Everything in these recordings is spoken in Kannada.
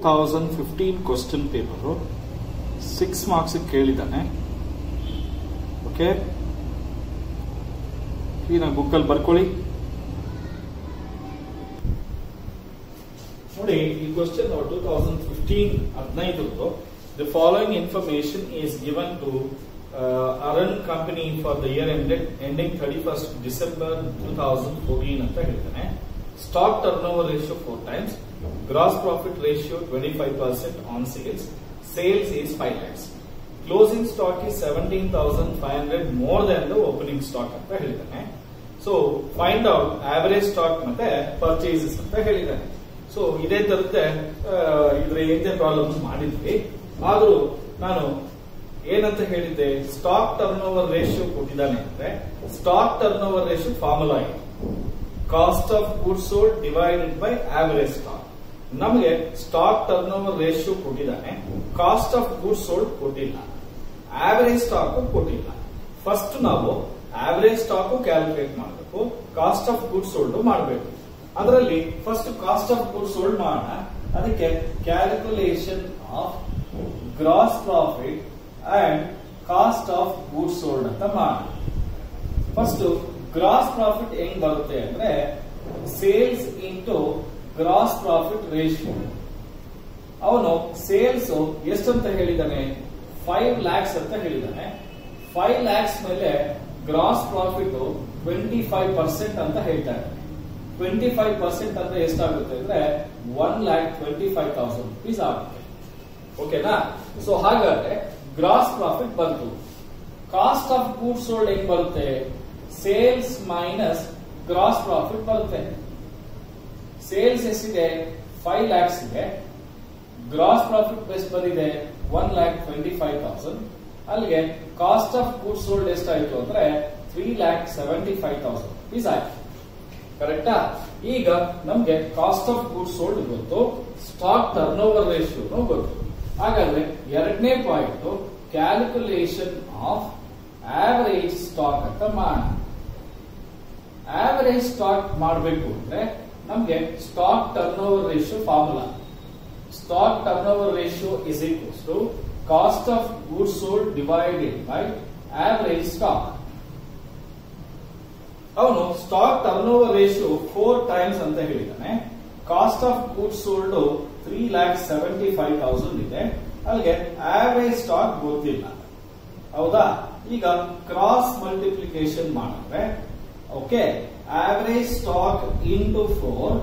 thousand fifteen question paper six marks ಕೇಳಿದ್ದಾನೆ ಓಕೆ ಈಗ ಬುಕ್ಕಲ್ಲಿ ಬರ್ಕೊಳ್ಳಿ ನೋಡಿ ಈ ಕ್ವಶನ್ ಟೂ ತೌಸಂಡ್ ಫಿಫ್ಟೀನ್ ಹದಿನೈದು the following information is given to Arun company for the year ended ending thirty first December two thousand fourteen ಅಂತ ಹೇಳ್ತಾನೆ stock turnover ratio four times gross profit ratio twenty five percent on sales sales is five lakhs closing stock is seventeen thousand five hundred more than the opening stock ಅಂತ ಹೇಳ್ತಾನೆ so find out average stock ಮತ್ತೆ ಪರ್ಚೇಸಸ್ ಅಂತ ಹೇಳಿದ್ದಾನೆ ಸೊ ಇದೇ ತರದ್ದೇ ಇದ್ರ ಹಿಂದೆ ಪ್ರಾಬ್ಲಮ್ಸ್ ಮಾಡಿದ್ವಿ ಆದ್ರೂ ನಾನು ಏನಂತ ಹೇಳಿದ್ದೆ ಸ್ಟಾಕ್ ಟರ್ನ್ ಓವರ್ ರೇಷಿಯೋ ಕೊಟ್ಟಿದ್ದಾನೆ ಅಂದ್ರೆ stock turnover ratio formula ಇದೆ cost of goods sold divided by average stock ನಮಗೆ ಸ್ಟಾಕ್ ಟರ್ನ್ ಓವರ್ ರೇಷಿಯೋ ಕೊಟ್ಟಿದ್ದಾನೆ ಕಾಸ್ಟ್ ಆಫ್ ಗುಡ್ಸ್ ಸೋಲ್ಡ್ ಕೊಟ್ಟಿಲ್ಲ ಆವರೇಜ್ ಸ್ಟಾಕ್ ಕೊಟ್ಟಿಲ್ಲ ಫಸ್ಟ್ ನಾವು ಆವರೇಜ್ ಸ್ಟಾಕ್ ಕ್ಯಾಲ್ಕುಲೇಟ್ ಮಾಡಬೇಕು ಕಾಸ್ಟ್ ಆಫ್ ಗುಡ್ಸ್ ಸೋಲ್ಡ್ ಮಾಡಬೇಕು ಅದರಲ್ಲಿ first cost of goods sold ಮಾಡೋಣ ಅದಕ್ಕೆ calculation of gross profit and cost of goods sold ಅಂತ ಮಾಡೋಣ ಫಸ್ಟ್ ಗ್ರಾಸ್ ಪ್ರಾಫಿಟ್ ಹೆಂಗ್ ಬರುತ್ತೆ ಅಂದ್ರೆ sales into gross profit ratio ಅವನು ಸೇಲ್ಸ್ ಎಷ್ಟಂತ ಹೇಳಿದಾನೆ ಫೈವ್ ಲ್ಯಾಕ್ಸ್ ಅಂತ ಹೇಳಿದಾನೆ ಫೈವ್ ಲ್ಯಾಕ್ಸ್ ಮೇಲೆ gross profit twenty five percent ಅಂತ ಹೇಳ್ತಾರೆ ಟ್ವೆಂಟಿ ಫೈವ್ ಪರ್ಸೆಂಟ್ ಅಂದ್ರೆ ಎಷ್ಟಾಗುತ್ತೆ ಅಂದ್ರೆ one lakh twenty five thousand rupees ಆಗುತ್ತೆ ಓಕೆನಾ ಸೊ ಹಾಗಾದ್ರೆ ಗ್ರಾಸ್ ಪ್ರಾಫಿಟ್ ಬಂತು ಕಾಸ್ಟ್ ಆಫ್ ಗೂಡ್ಸ್ ಸೋಲ್ಡ್ ಹೆಂಗ್ ಬರುತ್ತೆ ಸೇಲ್ಸ್ ಮೈನಸ್ ಗ್ರಾಸ್ ಪ್ರಾಫಿಟ್ ಬರುತ್ತೆ ಸೇಲ್ಸ್ ಎಷ್ಟಿದೆ ಫೈವ್ ಲ್ಯಾಕ್ಸ್ ಇದೆ ಗ್ರಾಸ್ ಪ್ರಾಫಿಟ್ ಎಷ್ಟು ಬಂದಿದೆ one lakh twenty five thousand ಅಲ್ಲಿಗೆ ಕಾಸ್ಟ್ ಆಫ್ ಗೂಡ್ಸ್ ಸೋಲ್ಡ್ ಎಷ್ಟಾಯ್ತು ಅಂದ್ರೆ three lakh seventy five thousand rupees ಆಯ್ತು ಕರೆಕ್ಟಾ ಈಗ ನಮ್ಗೆ ಕಾಸ್ಟ್ ಆಫ್ ಗೂಡ್ಸ್ ಸೋಲ್ಡ್ ಗೊತ್ತು ಸ್ಟಾಕ್ ಟರ್ನ್ ಓವರ್ ರೇಷಿಯೋನು ಗೊತ್ತು ಹಾಗಾದ್ರೆ ಎರಡನೇ point calculation of average stock ಅಂತ ಮಾಡೋಣ ಆವರೇಜ್ ಸ್ಟಾಕ್ ಮಾಡಬೇಕು ಅಂದ್ರೆ ನಮ್ಗೆ stock turnover ratio formula stock turnover ratio is equals to cost of goods sold divided by average stock ಅವನು stock turnover ratio four times ಅಂತ ಹೇಳಿದ್ದಾನೆ cost of goods sold three lakh seventy five thousand ಇದೆ ಅಲ್ಲಿಗೆ ಆವರೇಜ್ ಸ್ಟಾಕ್ ಗೊತ್ತಿಲ್ಲ ಹೌದಾ ಈಗ ಕ್ರಾಸ್ ಮಲ್ಟಿಪ್ಲಿಕೇಶನ್ ಮಾಡಿದ್ರೆ okay average stock into four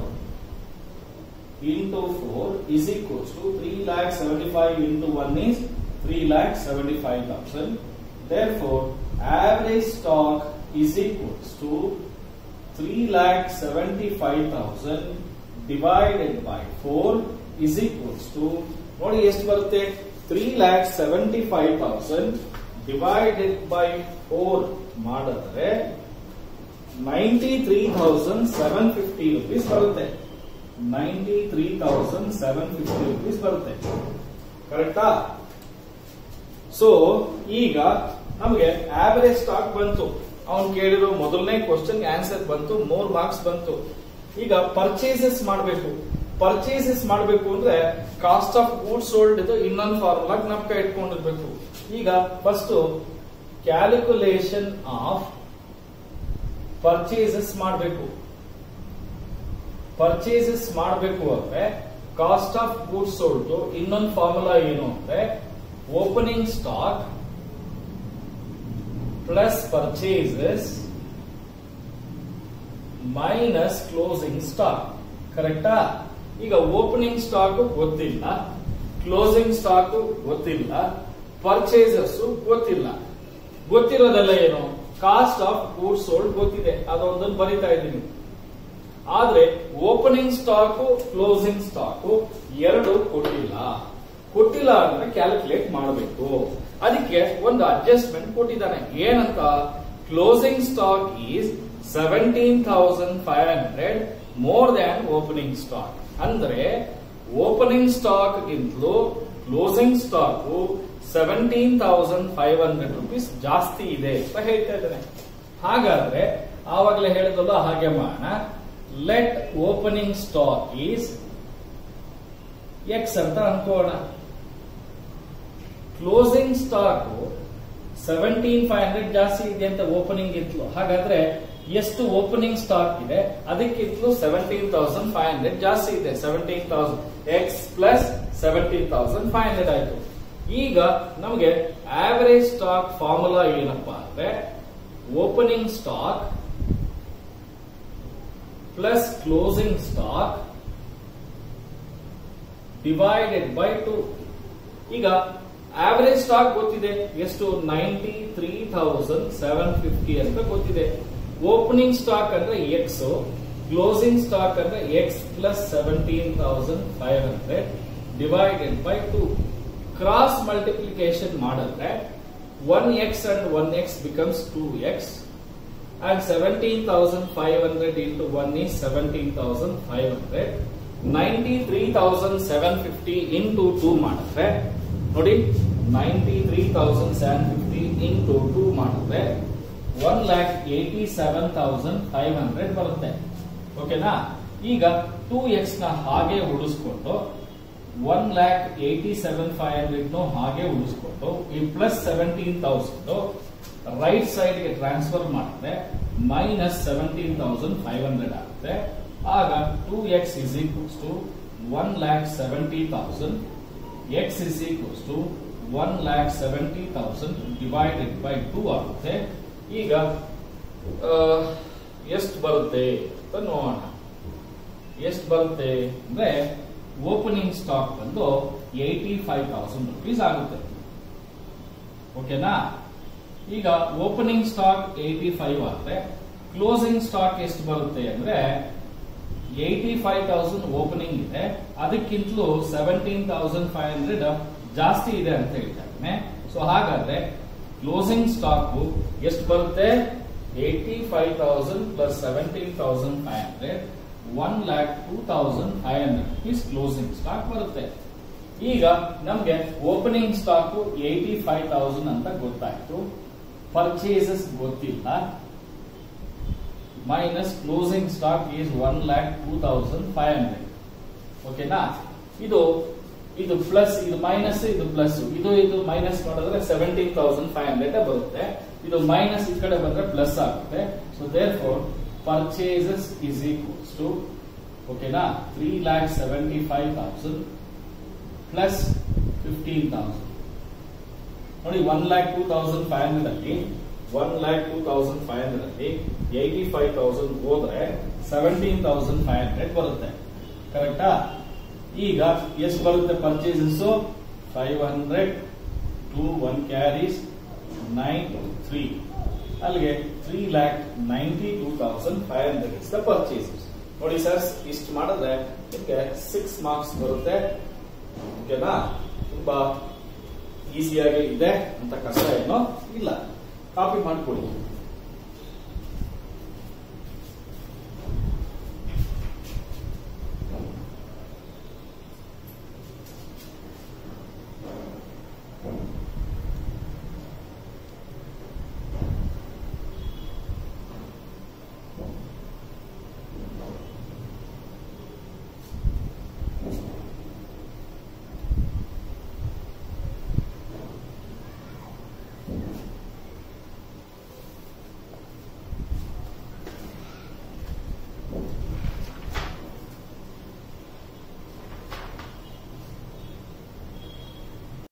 into four is equals to three lakh seventy five into one is three lakh seventy five thousand therefore average stock is equals to 3 lakh 75,000 divided by 4 is equals to ನೋಡಿ ಎಷ್ಟು ಬರುತ್ತೆ three lakh seventy five thousand divided by four ಮಾಡಿದ್ರೆ ninety three thousand seven fifty rupees ಬರುತ್ತೆ ninety three thousand seven fifty rupees ಬರುತ್ತೆ ಕರೆಕ್ಟಾ ಸೊ ಈಗ ನಮಗೆ ಆವರೇಜ್ ಸ್ಟಾಕ್ ಬಂತು ಅವ್ನು ಕೇಳಿರೋ ಮೊದಲನೇ ಕ್ವಶನ್ ಆನ್ಸರ್ ಬಂತು ಮೂರ್ ಮಾರ್ಕ್ಸ್ ಬಂತು ಈಗ ಪರ್ಚೇಸಸ್ ಮಾಡಬೇಕು ಪರ್ಚೇಸಸ್ ಮಾಡಬೇಕು ಅಂದ್ರೆ ಕಾಸ್ಟ್ ಆಫ್ ಗೂಡ್ಸ್ ಸೋಲ್ಡ್ ಇದು ಇನ್ನೊಂದು ಫಾರ್ಮುಲಾ ನಮ್ಗೆ ಇಟ್ಕೊಂಡಿರ್ಬೇಕು ಈಗ ಫಸ್ಟ್ ಕ್ಯಾಲ್ಕುಲೇಷನ್ ಆಫ್ ಪರ್ಚೇಸಸ್ ಮಾಡಬೇಕು ಪರ್ಚೇಸಸ್ ಮಾಡಬೇಕು ಅಂದ್ರೆ ಕಾಸ್ಟ್ ಆಫ್ ಗೂಡ್ಸ್ ಸೋಲ್ಡ್ ಇನ್ನೊಂದು ಫಾರ್ಮುಲಾ ಏನು ಅಂದ್ರೆ opening stock plus purchases minus closing stock ಕರೆಕ್ಟಾ ಈಗ ಓಪನಿಂಗ್ ಸ್ಟಾಕ್ ಗೊತ್ತಿಲ್ಲ ಕ್ಲೋಸಿಂಗ್ ಸ್ಟಾಕ್ ಗೊತ್ತಿಲ್ಲ ಪರ್ಚೇಸಸ್ ಗೊತ್ತಿಲ್ಲ ಗೊತ್ತಿರೋದೆಲ್ಲ ಏನು ಕಾಸ್ಟ್ ಆಫ್ ಗೂಡ್ಸ್ ಸೋಲ್ಡ್ ಗೊತ್ತಿದೆ ಅದೊಂದನ್ನು ಬರಿತಾ ಇದ್ದೀನಿ ಆದ್ರೆ ಓಪನಿಂಗ್ ಸ್ಟಾಕ್ ಕ್ಲೋಸಿಂಗ್ ಸ್ಟಾಕ್ ಎರಡು ಕೊಟ್ಟಿಲ್ಲ ಕೊಟ್ಟಿಲ್ಲ ಅಂದ್ರೆ ಕ್ಯಾಲ್ಕುಲೇಟ್ ಮಾಡಬೇಕು ಅದಕ್ಕೆ ಒಂದು ಅಡ್ಜಸ್ಟ್ಮೆಂಟ್ ಕೊಟ್ಟಿದ್ದಾನೆ ಏನಂತ closing stock is seventeen thousand five hundred more than opening stock ಅಂದ್ರೆ ಓಪನಿಂಗ್ ಸ್ಟಾಕ್ ಗಿಂತಲೂ closing stock seventeen thousand five hundred rupees ಜಾಸ್ತಿ ಇದೆ ಅಂತ ಹೇಳ್ತಾ ಇದ್ದಾನೆ ಹಾಗಾದ್ರೆ ಆವಾಗಲೇ ಹೇಳಿದಲ್ಲ ಹಾಗೆ ಮಾಡೋಣ let opening stock is X ಅಂತ ಅನ್ಕೋಣ closing stock seventeen five hundred ಜಾಸ್ತಿ ಇದೆ ಅಂತ ಓಪನಿಂಗ್ ಇತ್ತು ಹಾಗಾದ್ರೆ ಎಷ್ಟು ಓಪನಿಂಗ್ ಸ್ಟಾಕ್ ಇದೆ ಅದಕ್ಕಿಂತಲೂ ಸೆವೆಂಟೀನ್ ತೌಸಂಡ್ ಫೈವ್ ಹಂಡ್ರೆಡ್ ಜಾಸ್ತಿ ಇದೆ seventeen thousand X plus seventeen thousand five hundred ಆಯ್ತು ಈಗ ನಮಗೆ ಆವರೇಜ್ ಸ್ಟಾಕ್ ಫಾರ್ಮುಲಾ ಏನಪ್ಪಾ ಅಂದ್ರೆ opening stock plus closing stock divided by two ಈಗ ಆವರೇಜ್ ಸ್ಟಾಕ್ ಗೊತ್ತಿದೆ ಎಷ್ಟು ninety three thousand seven fifty ಅಂತ ಗೊತ್ತಿದೆ ಓಪನಿಂಗ್ ಸ್ಟಾಕ್ ಅಂದ್ರೆ ಎಕ್ಸ್ ಕ್ಲೋಸಿಂಗ್ ಸ್ಟಾಕ್ ಅಂದ್ರೆ X plus seventeen thousand five hundred divided by two cross multiplication ಮಾಡಿದ್ರೆ one X and one X becomes two X and seventeen thousand five hundred into one is seventeen thousand five hundred ninety three thousand seven fifty into two ಮಾಡಿದ್ರೆ ನೋಡಿ ninety three thousand seven fifty into two ಮಾಡಿದ್ರೆ one lakh eighty seven thousand five hundred ಬರುತ್ತೆ ಓಕೆನಾ ಈಗ ಟೂ ಎಕ್ಸ್ ನ ಹಾಗೆ ಉಳಿಸ್ಕೊಂಡು one lakh eighty seven five hundred ಹಾಗೆ ಉಳಿಸ್ಕೊಂಡು ಈ plus seventeen thousand right side ಗೆ ಟ್ರಾನ್ಸ್ಫರ್ ಮಾಡಿದ್ರೆ minus seventeen thousand five hundred ಆಗುತ್ತೆ ಆಗ two X is equals to one lakh seventy thousand X is equals to one lakh seventy thousand divided by two ಆಗುತ್ತೆ ಈಗ ಎಷ್ಟು ಬರುತ್ತೆ ಅಂತ ನೋಡೋಣ ಎಷ್ಟು ಬರುತ್ತೆ ಅಂದ್ರೆ ಓಪನಿಂಗ್ ಸ್ಟಾಕ್ ಬಂದು ಏಯ್ಟಿ ಫೈವ್ ತೌಸಂಡ್ ರುಪೀಸ್ ಆಗುತ್ತೆ ಓಕೆನಾ ಈಗ ಓಪನಿಂಗ್ ಸ್ಟಾಕ್ ಏಯ್ಟಿ ಫೈವ್ ಆದ್ರೆ ಕ್ಲೋಸಿಂಗ್ ಸ್ಟಾಕ್ ಎಷ್ಟು ಬರುತ್ತೆ ಅಂದ್ರೆ ಏಯ್ಟಿ ಫೈವ್ ತೌಸಂಡ್ ಓಪನಿಂಗ್ ಇದೆ ಅದಕ್ಕಿಂತಲೂ ಸೆವೆಂಟೀನ್ ತೌಸಂಡ್ ಫೈವ್ ಹಂಡ್ರೆಡ್ ಜಾಸ್ತಿ ಇದೆ ಅಂತ ಹೇಳ್ತಾರೆ ಸೊ ಹಾಗಾದ್ರೆ ಕ್ಲೋಸಿಂಗ್ ಸ್ಟಾಕ್ ಎಷ್ಟು ಬರುತ್ತೆ eighty five thousand plus seventeen thousand five hundred one lakh two thousand five hundred rupees closing stock ಬರುತ್ತೆ ಈಗ ನಮ್ಗೆ opening stock eighty five thousand ಅಂತ ಗೊತ್ತಾಯ್ತು ಪರ್ಚೇಸಸ್ ಗೊತ್ತಿಲ್ಲ minus closing stock is one lakh two thousand five hundred ಓಕೆನಾ ಇದು ಇದು ಪ್ಲಸ್ ಇದು ಮೈನಸ್ ಇದು ಪ್ಲಸ್ ಇದು ಇದು ಮೈನಸ್ ಮಾಡಿದ್ರೆ ಸೆವೆಂಟೀನ್ ತೌಸಂಡ್ ಫೈವ್ ಹಂಡ್ರೆಡ್ ಬರುತ್ತೆ ಇದು ಮೈನಸ್ ಈ ಕಡೆ ಬಂದ್ರೆ ಪ್ಲಸ್ ಆಗುತ್ತೆ so there four purchases is equals to ಓಕೆನಾ three lakh seventy five thousand plus fifteen thousand ನೋಡಿ one lakh two thousand five hundred ಅಲ್ಲಿ one lakh two thousand five hundred ಅಲ್ಲಿ ಏಯ್ಟಿ ಫೈವ್ ತೌಸಂಡ್ ಹೋದ್ರೆ ಸೆವೆಂಟೀನ್ ತೌಸಂಡ್ ಫೈವ್ ಹಂಡ್ರೆಡ್ ಬರುತ್ತೆ ಕರೆಕ್ಟಾ ಈಗ ಎಷ್ಟು ಬರುತ್ತೆ purchases five hundred two one carries nine three ಅಲ್ಲಿಗೆ three lakh ninety two thousand five hundred is the purchases ನೋಡಿ ಸರ್ ಇಷ್ಟು ಮಾಡಿದ್ರೆ ನಿಮಗೆ ಸಿಕ್ಸ್ ಮಾರ್ಕ್ಸ್ ಬರುತ್ತೆ ಓಕೆನಾ ತುಂಬಾ ಈಸಿಯಾಗಿ ಇದೆ ಅಂತ ಕಷ್ಟ ಏನೋ ಇಲ್ಲ ಕಾಪಿ ಮಾಡ್ಕೊಳ್ಳಿ